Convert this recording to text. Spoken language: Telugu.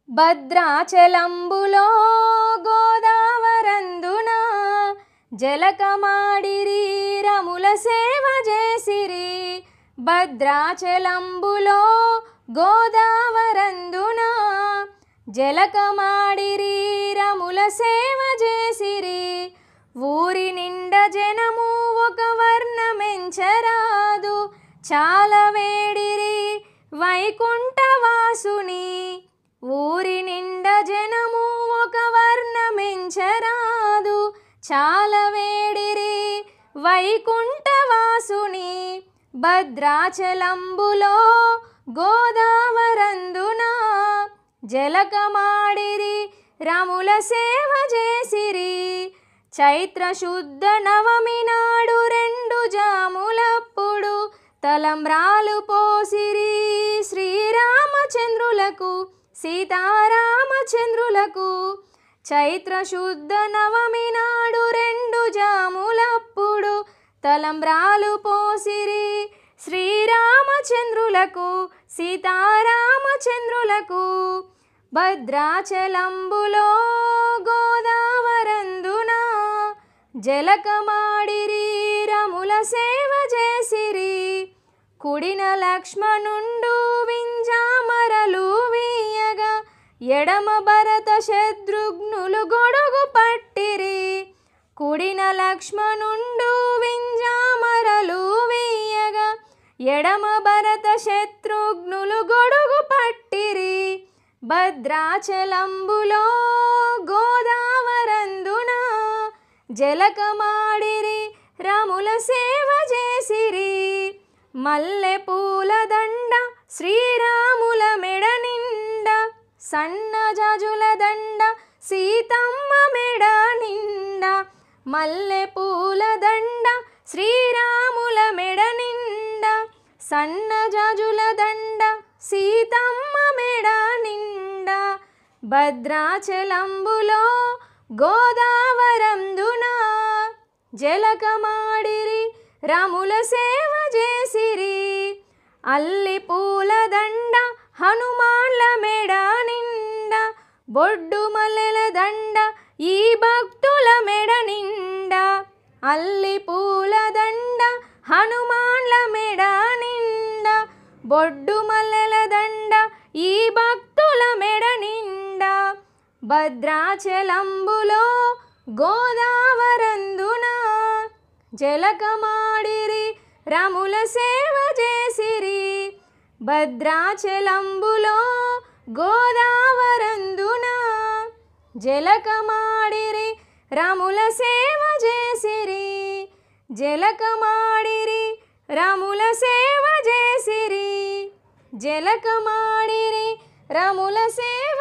భద్రాచలంబులో గోదావరందున జలకమాడిరి రముల సేవ చేసిరి భద్రాచలంబులో గోదావరందున జలకమాడిరి రముల సేవ చేసిరి ఊరి నిండ జనము ఒక వర్ణమెంచరాదు చాలా వేడిరి వైకుంఠవాసుని ఊరి నిండ జనము ఒక వర్ణమెంచరాదు చాలా వేడిరి వైకుంఠవాసుని భద్రాచలంబులో గోదావరందున జలకమాడిరి రముల సేవ చేసిరి చైత్ర శుద్ధ నవమి నాడు రెండు జాములప్పుడు తలంబ్రాలు పోసిరి శ్రీరామచంద్రులకు సీతారామచంద్రులకు చైత్ర శుద్ధ నవమి నాడు రెండు జాములప్పుడు తలంబ్రాలు పోసిరి శ్రీరామచంద్రులకు సీతారామచంద్రులకు భద్రాచలంబులో గోదావరందున జలకమాడిరి రముల సేవ చేసిరి కుడిన లక్ష్మణుండు వింజామరలు వీయగా ఎడమ భరత శత్రుఘ్నులు గొడుగు పట్టిరి కుడిన లక్ష్మణుండు వింజామరలు వీయగా ఎడమ భరత శత్రుఘ్నులు గొడుగు పట్టిరి భద్రాచలంబులో గోదావరందున జలకమాడిరి రముల సేవ చేసిరి మల్లె పూల దండ శ్రీరాముల మెడ నిండ సన్న జాజుల దండ సీతమ్మ మెడ నిండ మల్లె పూల దండ శ్రీరాముల మెడ నిండ సన్న జాజుల దండ సీతమ్మ మెడ నిండ భద్రాచలంబులో గోదావరందున జలకమాడిరి రముల సేవ చేసిరి అల్లి పూల దండ హనుమాన్ల మెడ నిండ బొడ్డు మల్లెల దండ ఈ భక్తుల మెడ నిండ అల్లి పూల దండ హనుమాన్ల మెడ నిండ బొడ్డు మల్లెల దండ ఈ భక్తుల మెడ నిండ భద్రాచలంబులో గోదావరందున జలకమాడిరి రముల సేవ చేసిరి భద్రాచలంబులో గోదావరందున జలకమాడిరి రముల సేవ చేసిరి జలకమాడిరి రముల సేవ చేసిరి జలకమాడిరి రముల సేవ